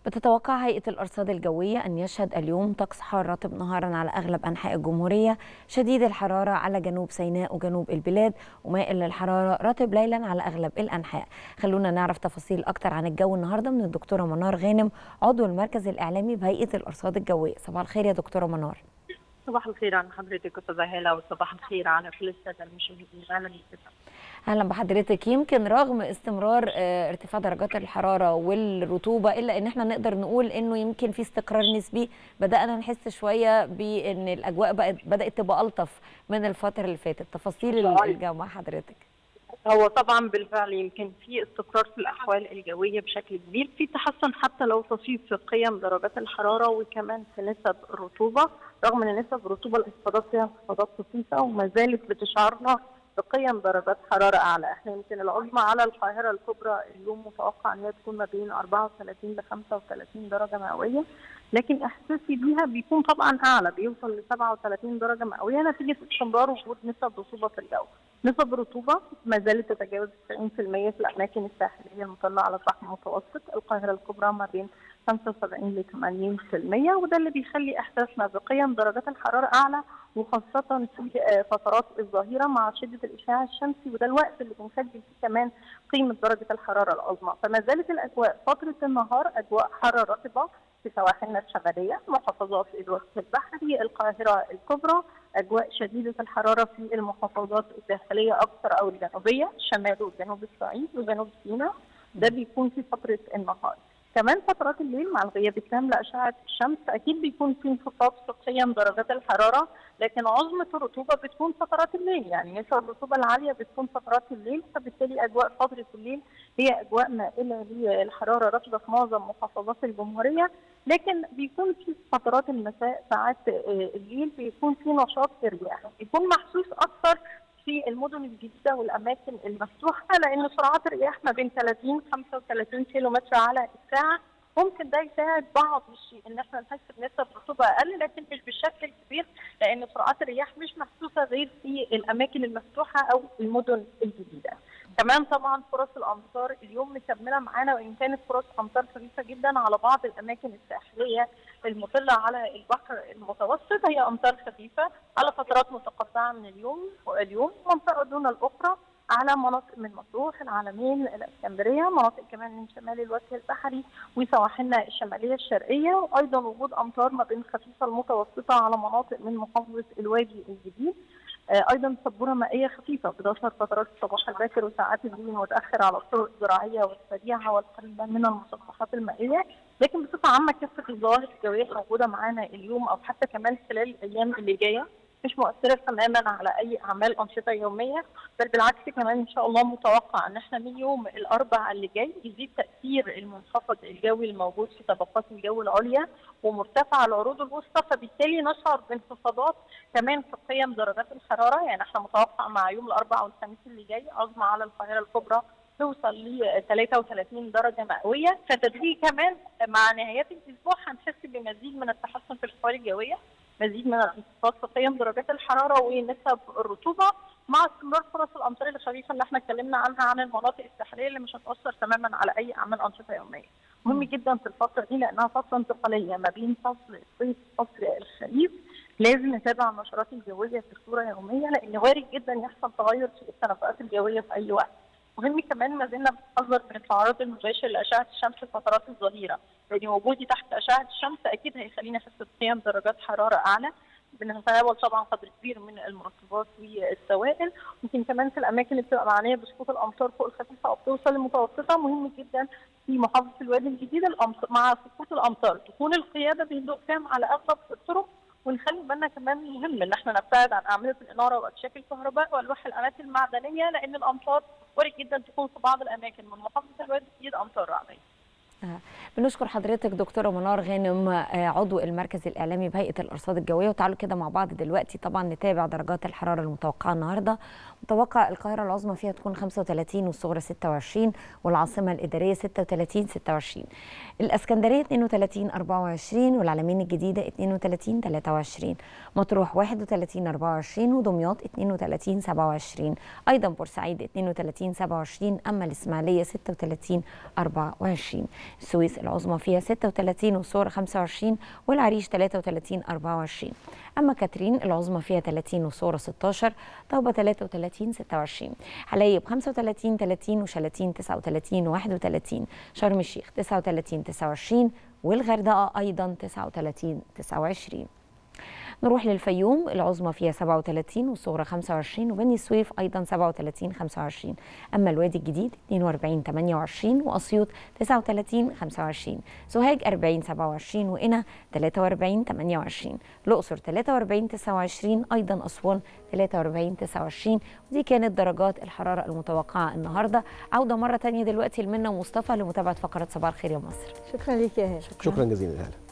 بتتوقع هيئة الأرصاد الجوية أن يشهد اليوم طقس حار رطب نهارا على أغلب أنحاء الجمهورية شديد الحرارة على جنوب سيناء وجنوب البلاد ومائل للحرارة رطب ليلا على أغلب الأنحاء خلونا نعرف تفاصيل أكتر عن الجو النهاردة من الدكتورة منار غانم عضو المركز الإعلامي بهيئة الأرصاد الجوية صباح الخير يا دكتورة منار صباح الخير على حضرتك استاذه هاله وصباح الخير على كل الساده المشاهدين اهلا بك اهلا بحضرتك يمكن رغم استمرار ارتفاع درجات الحراره والرطوبه الا ان احنا نقدر نقول انه يمكن في استقرار نسبي بدانا نحس شويه بان الاجواء بقت بدات تبقى الطف من الفتره اللي فاتت تفاصيل الجو مع حضرتك هو طبعا بالفعل يمكن في استقرار في الاحوال الجويه بشكل كبير في تحسن حتى لو طفيف في قيم درجات الحراره وكمان في نسب الرطوبه رغم ان نسب الرطوبه الانخفاضات فيها انخفاضات طفيفه وما زالت بتشعرنا بقيم درجات حراره اعلى، احنا يمكن العظمى على القاهره الكبرى اليوم متوقع ان هي تكون ما بين 34 ل 35 درجه مئويه، لكن احساسي بيها بيكون طبعا اعلى بيوصل ل 37 درجه مئويه نتيجه استمرار وجود نسب رطوبه في الجو. نسب الرطوبه ما زالت تتجاوز 90% في الاماكن الساحليه المطله على البحر المتوسط، القاهره الكبرى ما بين 75 ل 80% وده اللي بيخلي احساسنا بقيم درجات الحراره اعلى وخاصه في فترات الظهيره مع شده الاشعاع الشمسي وده الوقت اللي بنسجل فيه كمان قيمه درجه الحراره العظمى فما زالت الاجواء فتره النهار اجواء حاره رطبه في سواحلنا الشماليه محافظات الوسط البحري القاهره الكبرى اجواء شديده الحراره في المحافظات الداخليه اكثر او الجنوبيه شمال وجنوب الصعيد وجنوب سيناء ده بيكون في فتره النهار كمان فترات الليل مع الغياب التام لاشعه الشمس اكيد بيكون في انخفاض في قيم درجات الحراره لكن عظمه الرطوبه بتكون فترات الليل يعني نسب الرطوبه العاليه بتكون فترات الليل فبالتالي اجواء فتره الليل هي اجواء مائله للحراره رطبه في معظم محافظات الجمهوريه لكن بيكون في فترات المساء ساعات الليل بيكون في نشاط في الرياح بيكون محسوس اكثر في المدن الجديده والاماكن المفتوحه لان سرعات الرياح ما بين 30 35 كيلو متر على الساعه ممكن ده يساعد بعض الشيء ان احنا نحس بنسب رطوبه اقل لكن مش بالشكل الكبير لان سرعات الرياح مش محسوسه غير في الاماكن المفتوحه او المدن الجديده. كمان طبعا فرص الامطار اليوم مكمله معانا وان كانت فرص امطار خفيفه جدا على بعض الاماكن الساحليه المطله على البحر المتوسط هي امطار خفيفه على فترات متقطعه من اليوم اليوم منطقه دون الاخرى على مناطق من مطروح العلمين الاسكندريه مناطق كمان من شمال الوجه البحري وسواحلنا الشماليه الشرقيه وايضا وجود امطار ما بين خفيفه المتوسطه على مناطق من محافظه الوادي الجديد ايضا سبوره مائيه خفيفه بتظهر فترات الصباح الباكر وساعات الليل المتاخر على الطرق الزراعيه والسريعه والقريبه من المسطحات المائيه لكن بصفه عامه كافه الظواهر الجويه موجوده معانا اليوم او حتى كمان خلال الايام اللي جايه مش مؤثره تماما على اي اعمال انشطه يوميه بل بالعكس كمان ان شاء الله متوقع ان احنا من يوم الاربعاء اللي جاي يزيد تاثير المنخفض الجوي الموجود في طبقات الجو العليا ومرتفع العروض الوسطى فبالتالي نشعر بانخفاضات كمان في قيم درجات الحراره يعني احنا متوقع مع يوم الاربعاء والخميس اللي جاي عظمى على القاهره الكبرى توصل ل 33 درجه مئويه فتدريجي كمان مع نهايات الاسبوع هنحس بمزيد من التحسن في الاحوال الجويه مزيد من الانخفاض في قيم درجات الحراره ونسب الرطوبه مع استمرار فرص الامطار الخفيفه اللي احنا اتكلمنا عنها عن المناطق الساحليه اللي مش هتاثر تماما على اي اعمال انشطه يوميه. مهم جدا في الفتره دي لانها فتره انتقاليه ما بين فصل الصيف وفصل الخريف لازم نتابع النشرات الجويه في صوره يوميه لان وارد جدا يحصل تغير في التنبؤات الجويه في اي وقت. مهم كمان ما زلنا بنحذر من التعرض المباشر لاشعه الشمس في فترات الظهيره لان وجودي تحت اشعه الشمس اكيد هيخليني احس بقيم درجات حراره اعلى بنتناول طبعا قدر كبير من المرطبات والسوائل ممكن كمان في الاماكن اللي بتبقى معنيه بسقوط الامطار فوق الخفيفه او بتوصل للمتوسطه مهم جدا في محافظه الوادي الجديد مع سقوط الامطار تكون القياده بهدوء تام على اغلب الطرق ونخلي بالنا كمان مهم ان احنا نبتعد عن اعمده الاناره واكشاك الكهرباء والواح الاماكن المعدنيه لان الامطار وارد جدا تكون في بعض الاماكن من محافظه الوادي الجديد امطار رعديه. بنشكر حضرتك دكتوره منار غانم عضو المركز الاعلامي بهيئه الارصاد الجويه وتعالوا كده مع بعض دلوقتي طبعا نتابع درجات الحراره المتوقعه النهارده متوقع القاهره العظمى فيها تكون 35 والصغرى 26 والعاصمه الاداريه 36 26 الاسكندريه 32 24 والعلمين الجديده 32 23 مطروح 31 24 ودمياط 32 27 ايضا بورسعيد 32 27 اما الاسماعيليه 36 24 السويس العظمى فيها 36 والصور 25 والعريش 33 24 اما كاترين العظمى فيها 30 والصور 16 طوبة 33 26 حلايب 35 30 وشلاتين 39 31 شرم الشيخ 39 29 والغردقة أيضا 39 29 نروح للفيوم العظمى فيها 37 والصغرى 25 وبني سويف ايضا 37 25 اما الوادي الجديد 42 28 واسيوط 39 25 سوهاج 40 27 وقنا 43 28 الاقصر 43 29 ايضا اسوان 43 29 ودي كانت درجات الحراره المتوقعه النهارده عوده مره ثانيه دلوقتي لمنى ومصطفى لمتابعه فقره صباح الخير يا مصر شكرا ليك يا هاله شكرا جزيلا هلا